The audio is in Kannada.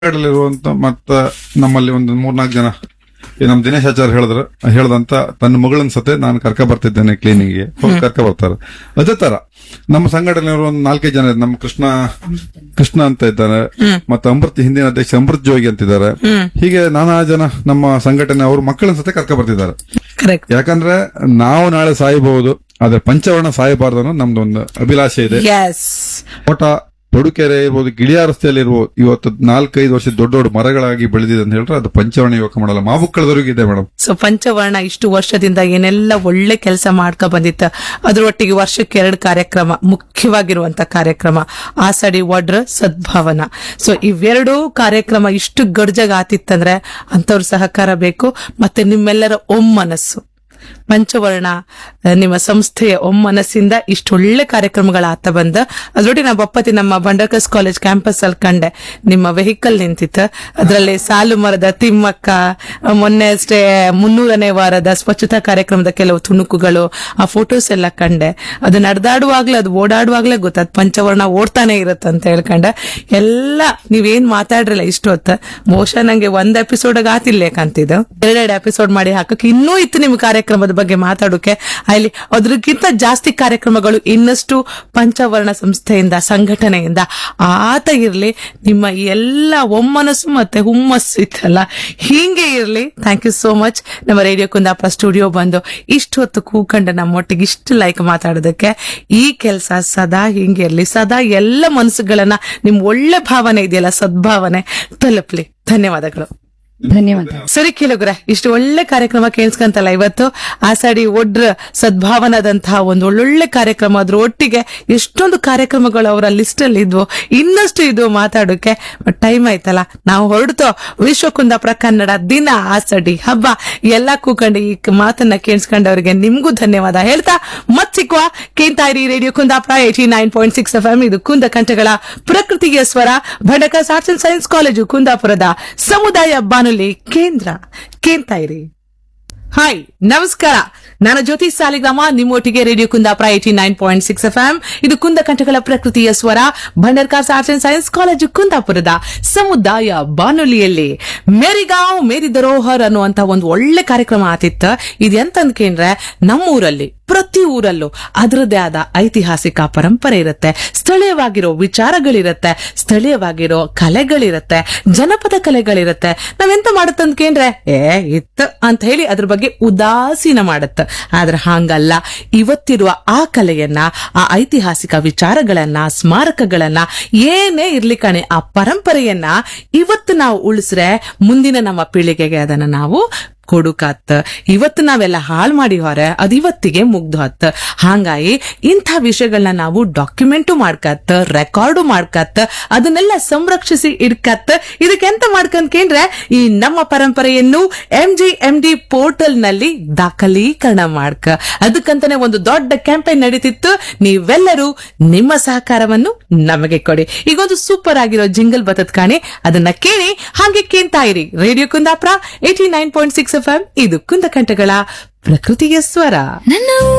ಇರುವಂತ ಮತ್ತ ನಮ್ಮಲ್ಲಿ ಒಂದು ಮೂರ್ನಾಲ್ಕು ಜನ ಈ ನಮ್ ದಿನೇಶ್ ಆಚಾರ್ಯ ಹೇಳಿದ್ರು ಹೇಳ್ದಂತ ತನ್ನ ಮಗಳನ್ನ ಸತೆ ನಾನು ಕರ್ಕ ಬರ್ತಿದ್ದೇನೆ ಕ್ಲೀನಿಂಗ್ಗೆ ಹೋಗಿ ಕರ್ಕ ಬರ್ತಾರೆ ಅದೇ ತರ ನಮ್ಮ ಸಂಘಟನೆಯವರು ಒಂದು ನಾಲ್ಕೈದು ಜನ ಇದ್ದಾರೆ. ನಮ್ಮ ಕೃಷ್ಣ ಕೃಷ್ಣ ಅಂತ ಇದ್ದಾರೆ ಮತ್ತೆ ಅಮೃತ್ ಹಿಂದಿನ ಅಧ್ಯಕ್ಷ ಅಮೃತ್ ಜೋಗಿ ಅಂತಿದ್ದಾರೆ ಹೀಗೆ ನಾನಾ ಜನ ನಮ್ಮ ಸಂಘಟನೆ ಅವರು ಮಕ್ಕಳನ್ನ ಸತೆ ಕರ್ಕ ಬರ್ತಿದ್ದಾರೆ ಕರೆಕ್ಟ್ ಯಾಕಂದ್ರೆ ನಾವು ನಾಳೆ ಸಾಯಬಹುದು ಆದ್ರೆ ಪಂಚವರ್ಣ ಸಾಯಬಾರ್ದು ಅನ್ನೋ ನಮ್ದು ಒಂದು ಅಭಿಲಾಷೆ ಇದೆ ಎಸ್ ತೋಟ ತೊಡುಕೆರೆ ಇರ್ಬೋದು ಗಿಳಿಯ ರಸ್ತೆಯಲ್ಲಿ ಇರ್ಬೋದು ಇವತ್ತು ನಾಲ್ಕೈದು ವರ್ಷ ದೊಡ್ಡ ದೊಡ್ಡ ಮರಗಳಾಗಿ ಬೆಳೆದಿದೆ ಅಂತ ಹೇಳಿದ್ರೆ ಅದು ಪಂಚವರ್ಣ ಯುವಕ ಮಾಡಲ್ಲ ಮಾವುಕ್ಕಳದವರೆಗೂ ಇದೆ ಮೇಡಮ್ ಸೊ ಪಂಚವರ್ಣ ಇಷ್ಟು ವರ್ಷದಿಂದ ಏನೆಲ್ಲ ಒಳ್ಳೆ ಕೆಲಸ ಮಾಡ್ಕೊ ಬಂದಿತ್ತ ಅದ್ರೊಟ್ಟಿಗೆ ವರ್ಷಕ್ಕೆ ಎರಡು ಕಾರ್ಯಕ್ರಮ ಮುಖ್ಯವಾಗಿರುವಂತ ಕಾರ್ಯಕ್ರಮ ಆಸಡಿ ವಡ್ರ ಸದ್ಭಾವನಾ ಸೊ ಇವೆರಡೂ ಕಾರ್ಯಕ್ರಮ ಇಷ್ಟು ಗಡ್ಜಾಗ ಆತಿತ್ತಂದ್ರೆ ಅಂತವ್ರ ಸಹಕಾರ ಬೇಕು ಮತ್ತೆ ನಿಮ್ಮೆಲ್ಲರ ಒಮ್ಮನಸ್ಸು ಪಂಚವರ್ಣ ಆ, ನಿಮ್ಮ ಸಂಸ್ಥೆಯ ಒಮ್ಮನಸ್ಸಿಂದ ಇಷ್ಟೊಳ್ಳೆ ಕಾರ್ಯಕ್ರಮಗಳ ಆತ ಬಂದ ಅದ್ರೊಟ್ಟಿಗೆ ನಾ ಬಪ್ಪತಿ ನಮ್ಮ ಬಂಡರ್ಕಸ್ ಕಾಲೇಜ್ ಕ್ಯಾಂಪಸ್ ಅಲ್ಲಿ ಕಂಡೆ ನಿಮ್ಮ ವೆಹಿಕಲ್ ನಿಂತಿತ್ತು ಅದರಲ್ಲಿ ಸಾಲು ಮರದ ತಿಮ್ಮಕ್ಕ ಆ, ಮೊನ್ನೆ ಅಷ್ಟೇ ಮುನ್ನೂರನೇ ವಾರದ ಸ್ವಚ್ಛತಾ ಕಾರ್ಯಕ್ರಮದ ಕೆಲವು ತುಣುಕುಗಳು ಆ ಫೋಟೋಸ್ ಎಲ್ಲ ಕಂಡೆ ಅದು ನಡೆದಾಡುವಾಗ್ಲೇ ಅದು ಓಡಾಡುವಾಗ್ಲೇ ಗೊತ್ತಾದ್ ಪಂಚವರ್ಣ ಓಡ್ತಾನೆ ಇರುತ್ತೆ ಅಂತ ಹೇಳ್ಕೊಂಡೆ ಎಲ್ಲ ನೀವೇನ್ ಮಾತಾಡ್ರಲ್ಲ ಇಷ್ಟು ಹೊತ್ತ ಬಹುಶಃ ನಂಗೆ ಒಂದ್ ಎಪಿಸೋಡ್ ಆತಿಲ್ಲೇಕಂತಿದ್ದು ಎರಡೆರಡು ಎಪಿಸೋಡ್ ಮಾಡಿ ಹಾಕಕ್ಕೆ ಇನ್ನೂ ಇತ್ತು ನಿಮ್ ಕಾರ್ಯಕ್ರಮದ ಬಗ್ಗೆ ಮಾತಾಡೋಕೆ ಅಲ್ಲಿ ಅದ್ರಕ್ಕಿಂತ ಜಾಸ್ತಿ ಕಾರ್ಯಕ್ರಮಗಳು ಇನ್ನಷ್ಟು ಪಂಚವರ್ಣ ಸಂಸ್ಥೆಯಿಂದ ಸಂಘಟನೆಯಿಂದ ಆತ ಇರ್ಲಿ ನಿಮ್ಮ ಈ ಎಲ್ಲ ಒಮ್ಮನಸ್ಸು ಮತ್ತೆ ಹುಮ್ಮಸ್ಸು ಇತ್ತಲ್ಲ ಹೀಗೆ ಇರ್ಲಿ ಥ್ಯಾಂಕ್ ಯು ಸೋ ಮಚ್ ನಮ್ಮ ರೇಡಿಯೋ ಕುಂದಾಪುರ ಸ್ಟುಡಿಯೋ ಬಂದು ಇಷ್ಟು ಹೊತ್ತು ಕೂಕಂಡು ನಮ್ಮೊಟ್ಟಿಗೆ ಇಷ್ಟು ಲೈಕ್ ಮಾತಾಡೋದಕ್ಕೆ ಈ ಕೆಲಸ ಸದಾ ಹಿಂಗೆ ಇರ್ಲಿ ಸದಾ ಎಲ್ಲ ಮನಸ್ಸುಗಳನ್ನ ನಿಮ್ ಒಳ್ಳೆ ಭಾವನೆ ಇದೆಯಲ್ಲ ಸದ್ಭಾವನೆ ತಲುಪ್ಲಿ ಧನ್ಯವಾದಗಳು ಧನ್ಯವಾದ ಸರಿ ಕೇಳುಗ್ರೆ ಇಷ್ಟು ಒಳ್ಳೆ ಕಾರ್ಯಕ್ರಮ ಕೇಳಿಸ್ಕಂತಲ್ಲ ಇವತ್ತು ಆಸಾಡಿ ಒಡ್ರ ಸದ್ಭಾವನದಂತಹ ಒಂದು ಒಳ್ಳೊಳ್ಳೆ ಕಾರ್ಯಕ್ರಮ ಅದ್ರ ಒಟ್ಟಿಗೆ ಎಷ್ಟೊಂದು ಕಾರ್ಯಕ್ರಮಗಳು ಅವರ ಲಿಸ್ಟ್ ಅಲ್ಲಿ ಇದ್ವು ಇನ್ನಷ್ಟು ಇದು ಮಾತಾಡೋಕೆ ಟೈಮ್ ಆಯ್ತಲ್ಲ ನಾವು ಹೊರಡ್ತೋ ವಿಶ್ವ ಕುಂದಾಪುರ ಕನ್ನಡ ದಿನ ಆಸಡಿ ಹಬ್ಬ ಎಲ್ಲ ಕೂಕೊಂಡು ಈ ಮಾತನ್ನ ಕೇಳಿಸ್ಕೊಂಡವರಿಗೆ ನಿಮ್ಗೂ ಧನ್ಯವಾದ ಹೇಳ್ತಾ ಮತ್ ಸಿಕ್ಕುವ ಕೇಂತಾಯಿರಿ radio Kundapura eighty nine point six F ಇದು ಕುಂದ ಕಂಠಗಳ ಪ್ರಕೃತಿಯ ಸ್ವರ ಭಡಕ ಆರ್ಟ್ಸ್ ಅಂಡ್ ಸೈನ್ಸ್ ಕಾಲೇಜು ಕುಂದಾಪುರದ ಸಮುದಾಯ ಬಾನುಲಿ ಕೇಂದ್ರ ಕೇಂತಾಯಿರಿ ಹಾಯ್ ನಮಸ್ಕಾರ ನಾನು ಜ್ಯೋತಿ ಸಾಲಿಗ್ರಾಮ ನಿಮ್ಮೊಟ್ಟಿಗೆ radio Kundapura eighty nine point six F ಇದು ಕುಂದ ಕಂಠಗಳ ಪ್ರಕೃತಿಯ ಸ್ವರ Bhandarkars arts and science college ಕುಂದಾಪುರದ ಸಮುದಾಯ ಬಾನುಲಿಯಲ್ಲಿ ಮೇರಿಗಾಂವ್ ಮೇರಿ ಧರೋಹರ್ ಅನ್ನುವಂತ ಒಂದು ಒಳ್ಳೆ ಕಾರ್ಯಕ್ರಮ ಆತಿತ್ತ ಇದೆಂತಂದ್ಕೇಂದ್ರೆ ನಮ್ಮೂರಲ್ಲಿ ಪ್ರತಿ ಊರಲ್ಲೂ ಅದರದ್ದೇ ಆದ ಐತಿಹಾಸಿಕ ಪರಂಪರೆ ಇರುತ್ತೆ ಸ್ಥಳೀಯವಾಗಿರೋ ವಿಚಾರಗಳಿರತ್ತೆ ಸ್ಥಳೀಯವಾಗಿರೋ ಕಲೆಗಳಿರತ್ತೆ ಜನಪದ ಕಲೆಗಳಿರತ್ತೆ ನಾವೆಂತ ಮಾಡುತ್ತಂದ್ಕೇಂದ್ರೆ ಏ ಇತ್ತು ಅಂತ ಹೇಳಿ ಅದ್ರ ಬಗ್ಗೆ ಉದಾಸೀನ ಮಾಡತ್ತ ಆದ್ರೆ ಹಾಂಗಲ್ಲ ಇವತ್ತಿರುವ ಆ ಕಲೆಯನ್ನ ಆ ಐತಿಹಾಸಿಕ ವಿಚಾರಗಳನ್ನ ಸ್ಮಾರಕಗಳನ್ನ ಏನೇ ಇರ್ಲಿ ಕಣೆ ಆ ಪರಂಪರೆಯನ್ನ ಇವತ್ತು ನಾವು ಉಳಿಸ್ರೆ ಮುಂದಿನ ನಮ್ಮ ಪೀಳಿಗೆಗೆ ಅದನ್ನ ನಾವು ಕೊಡುಕತ್ ಇವತ್ತು ನಾವೆಲ್ಲ ಹಾಳು ಮಾಡಿ ಹೊರ ಅದು ಇವತ್ತಿಗೆ ಮುಗ್ದು ಹತ್ ಹಾಂಗಾಗಿ ಇಂಥ ವಿಷಯಗಳನ್ನ ನಾವು ಡಾಕ್ಯುಮೆಂಟು ಮಾಡ್ಕತ್ ರೆಕಾರ್ಡು ಮಾಡ್ಕತ್ ಅದನ್ನೆಲ್ಲ ಸಂರಕ್ಷಿಸಿ ಇಡ್ಕತ್ ಇದಕ್ಕೆ ಎಂತ ಮಾಡ್ಕಂದ್ಕೇಂದ್ರೆ ಈ ನಮ್ಮ ಪರಂಪರೆಯನ್ನು M G M D portal ನಲ್ಲಿ ದಾಖಲೀಕರಣ ಮಾಡ್ಕ ಅದಕ್ಕಂತಾನೆ ಒಂದು ದೊಡ್ಡ ಕ್ಯಾಂಪೇನ್ ನಡೀತಿತ್ತು ನೀವೆಲ್ಲರೂ ನಿಮ್ಮ ಸಹಕಾರವನ್ನು ನಮಗೆ ಕೊಡಿ ಈಗೊಂದು ಸೂಪರ್ ಆಗಿರೋ ಜಿಂಗಲ್ ಬತತ್ ಕಾಣಿ ಅದನ್ನ ಕೇಳಿ ಹಾಗೆ ಕೇಳ್ತಾ ಇರಿ radio Kundapura eighty nine point six F ಇದು ಕುಂದಕಂಠಗಳ ಪ್ರಕೃತಿಯ ಸ್ವರ ನನ್ನ